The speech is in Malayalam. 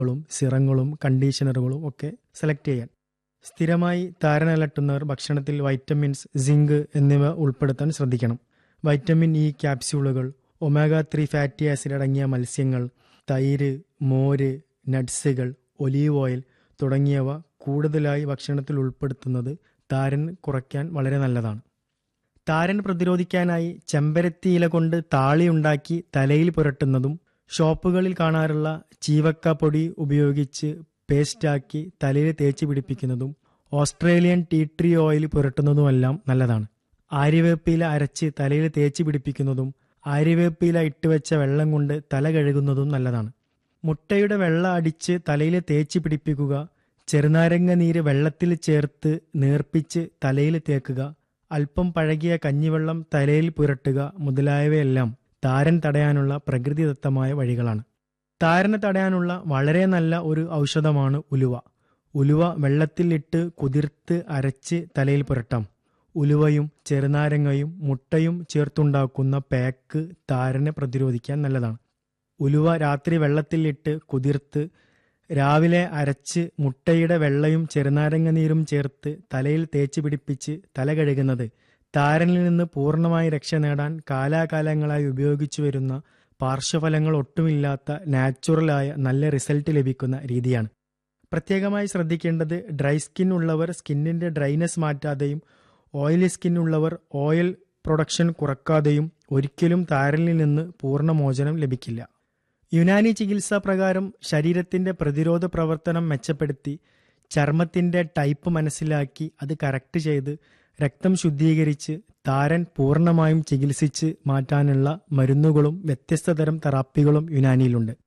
ളും സിറങ്ങളും കണ്ടീഷണറുകളും ഒക്കെ സെലക്ട് ചെയ്യാൻ സ്ഥിരമായി താരനലട്ടുന്നവർ ഭക്ഷണത്തിൽ വൈറ്റമിൻസ് സിങ്ക് എന്നിവ ഉൾപ്പെടുത്താൻ ശ്രദ്ധിക്കണം വൈറ്റമിൻ ഇ ക്യാപ്സ്യൂളുകൾ ഒമേഗ ത്രീ ഫാറ്റി ആസിഡ് അടങ്ങിയ മത്സ്യങ്ങൾ തൈര് മോര് നട്ട്സുകൾ ഒലീവ് ഓയിൽ തുടങ്ങിയവ കൂടുതലായി ഭക്ഷണത്തിൽ ഉൾപ്പെടുത്തുന്നത് താരൻ കുറയ്ക്കാൻ വളരെ നല്ലതാണ് താരൻ പ്രതിരോധിക്കാനായി ചെമ്പരത്തി ഇല കൊണ്ട് താളി ഉണ്ടാക്കി തലയിൽ പുരട്ടുന്നതും ഷോപ്പുകളിൽ കാണാറുള്ള ചീവക്ക പൊടി ഉപയോഗിച്ച് പേസ്റ്റാക്കി തലയിൽ തേച്ച് പിടിപ്പിക്കുന്നതും ഓസ്ട്രേലിയൻ ടീ ട്രീ ഓയിൽ പുരട്ടുന്നതുമെല്ലാം നല്ലതാണ് ആര്യവേപ്പില അരച്ച് തലയിൽ തേച്ച് പിടിപ്പിക്കുന്നതും ആര്യവേപ്പില ഇട്ടുവെച്ച വെള്ളം കൊണ്ട് തല കഴുകുന്നതും നല്ലതാണ് മുട്ടയുടെ വെള്ള അടിച്ച് തലയിൽ തേച്ച് പിടിപ്പിക്കുക ചെറുനാരങ്ങ നീര് വെള്ളത്തിൽ ചേർത്ത് നേർപ്പിച്ച് തലയിൽ തേക്കുക അല്പം പഴകിയ കഞ്ഞിവെള്ളം തലയിൽ പുരട്ടുക മുതലായവയെല്ലാം താരൻ തടയാനുള്ള പ്രകൃതിദത്തമായ വഴികളാണ് താരനെ തടയാനുള്ള വളരെ നല്ല ഒരു ഔഷധമാണ് ഉലുവ ഉലുവ വെള്ളത്തിൽ ഇട്ട് കുതിർത്ത് അരച്ച് തലയിൽ പുരട്ടാം ഉലുവയും ചെറുനാരങ്ങയും മുട്ടയും ചേർത്തുണ്ടാക്കുന്ന പാക്ക് താരനെ പ്രതിരോധിക്കാൻ നല്ലതാണ് ഉലുവ രാത്രി വെള്ളത്തിൽ ഇട്ട് കുതിർത്ത് രാവിലെ അരച്ച് മുട്ടയുടെ വെള്ളയും ചെറുനാരങ്ങ നീരും ചേർത്ത് തലയിൽ തേച്ച് പിടിപ്പിച്ച് തല കഴുകുന്നത് താരനിൽ നിന്ന് പൂർണ്ണമായി രക്ഷ നേടാൻ കാലാകാലങ്ങളായി ഉപയോഗിച്ചു വരുന്ന പാർശ്വഫലങ്ങൾ ഒട്ടുമില്ലാത്ത നാച്ചുറലായ നല്ല റിസൾട്ട് ലഭിക്കുന്ന രീതിയാണ് പ്രത്യേകമായി ശ്രദ്ധിക്കേണ്ടത് ഡ്രൈ സ്കിൻ ഉള്ളവർ സ്കിന്നിന്റെ ഡ്രൈനെസ് മാറ്റാതെയും ഓയിലി സ്കിൻ ഉള്ളവർ ഓയിൽ പ്രൊഡക്ഷൻ കുറക്കാതെയും ഒരിക്കലും താരനിൽ നിന്ന് പൂർണ്ണ മോചനം ലഭിക്കില്ല യുനാനി ചികിത്സാ പ്രകാരം ശരീരത്തിന്റെ പ്രതിരോധ പ്രവർത്തനം മെച്ചപ്പെടുത്തി ചർമ്മത്തിന്റെ ടൈപ്പ് മനസ്സിലാക്കി അത് കറക്റ്റ് ചെയ്ത് രക്തം ശുദ്ധീകരിച്ച് താരൻ പൂർണ്ണമായും ചികിത്സിച്ച് മാറ്റാനുള്ള മരുന്നുകളും വ്യത്യസ്ത തരം തെറാപ്പികളും യുനാനിയിലുണ്ട്